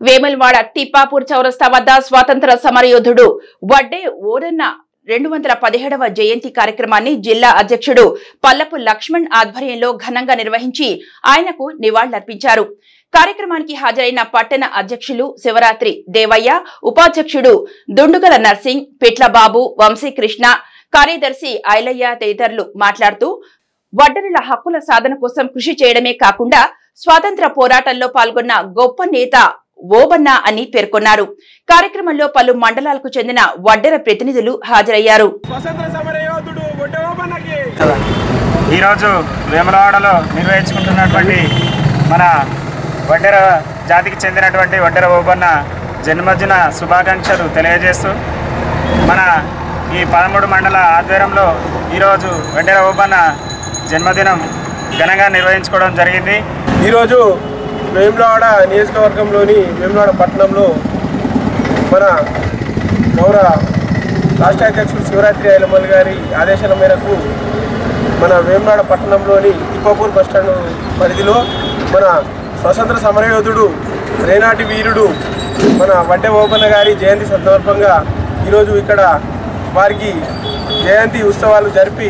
వేములవాడ తిప్పాపూర్ చౌరస్తా వద్ద స్వాతంత్ర సమరయోధుడు వడ్డే ఓరన్న రెండు వందల పదిహేడవ జయంతి కార్యక్రమాన్ని జిల్లా అధ్యక్షుడు పల్లపు లక్ష్మణ్ ఆధ్వర్యంలో ఘనంగా నిర్వహించి ఆయనకు నివాళులర్పించారు కార్యక్రమానికి హాజరైన పట్టణ అధ్యక్షులు శివరాత్రి దేవయ్య ఉపాధ్యక్షుడు దుండుగల నర్సింగ్ పిట్ల బాబు వంశీకృష్ణ కార్యదర్శి ఐలయ్య తదితరులు మాట్లాడుతూ వడ్డరుల హక్కుల సాధన కోసం కృషి చేయడమే కాకుండా స్వాతంత్ర పోరాటంలో పాల్గొన్న గొప్ప నేత ఓబన్న అని పేర్కొన్నారు కార్యక్రమంలో పలు మండలాలకు చెందిన వడ్డెర ప్రతినిధులు హాజరయ్యారు స్వతంత్ర సమర యోధుడు ఒడ్డవన్నకి ఈరోజు వేములవాడలో నిర్వహించుకుంటున్నటువంటి మన వడ్డెర జాతికి చెందినటువంటి వడ్డెర ఓబన్న జన్మదిన శుభాకాంక్షలు తెలియజేస్తూ మన ఈ పదమూడు మండల ఆధ్వర్యంలో ఈరోజు వడ్డెర ఓబన్న జన్మదినం ఘనంగా నిర్వహించుకోవడం జరిగింది ఈరోజు వేములవాడ నియోజకవర్గంలోని వేములవాడ పట్టణంలో మన గౌరవ రాష్ట్ర అధ్యక్షుడు శివరాత్రి ఐలమల్ గారి ఆదేశాల మేరకు మన వేములవాడ పట్టణంలోని తిప్పాపూర్ బస్టాండ్ పరిధిలో మన స్వతంత్ర సమరయోధుడు రేనాటి వీరుడు మన వడ్డే ఓపన్న గారి జయంతి సందర్భంగా ఈరోజు ఇక్కడ వారికి జయంతి ఉత్సవాలు జరిపి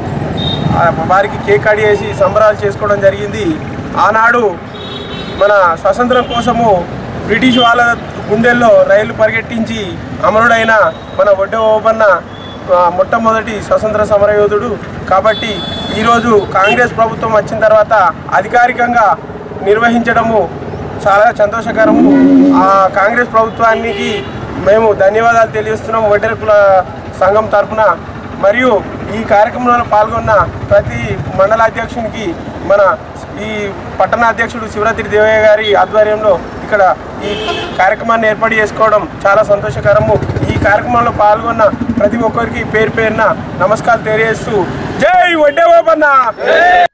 ఆ వారికి కేక్ కట్ చేసి సంబరాలు చేసుకోవడం జరిగింది ఆనాడు మన స్వతంత్రం కోసము బ్రిటిష్ వాళ్ళ గుండెల్లో రైలు పరిగెట్టించి అమరుడైన మన ఒడ్డె ఓబన్న ఆ, మొట్టమొదటి స్వతంత్ర సమరయోధుడు కాబట్టి ఈరోజు కాంగ్రెస్ ప్రభుత్వం వచ్చిన తర్వాత అధికారికంగా నిర్వహించడము చాలా సంతోషకరము ఆ కాంగ్రెస్ ప్రభుత్వానికి మేము ధన్యవాదాలు తెలియజేస్తున్నాం ఒడ్డెర కుల సంఘం తరఫున మరియు ఈ కార్యక్రమంలో పాల్గొన్న ప్రతి మండల అధ్యక్షునికి మన ఈ పట్టణ అధ్యక్షుడు శివరాత్రి దేవయ్య గారి ఆధ్వర్యంలో ఇక్కడ ఈ కార్యక్రమాన్ని ఏర్పాటు చేసుకోవడం చాలా సంతోషకరము ఈ కార్యక్రమంలో పాల్గొన్న ప్రతి ఒక్కరికి పేరు పేరున నమస్కారాలు తెలియజేస్తూ జై వడ్డే ఓపన్న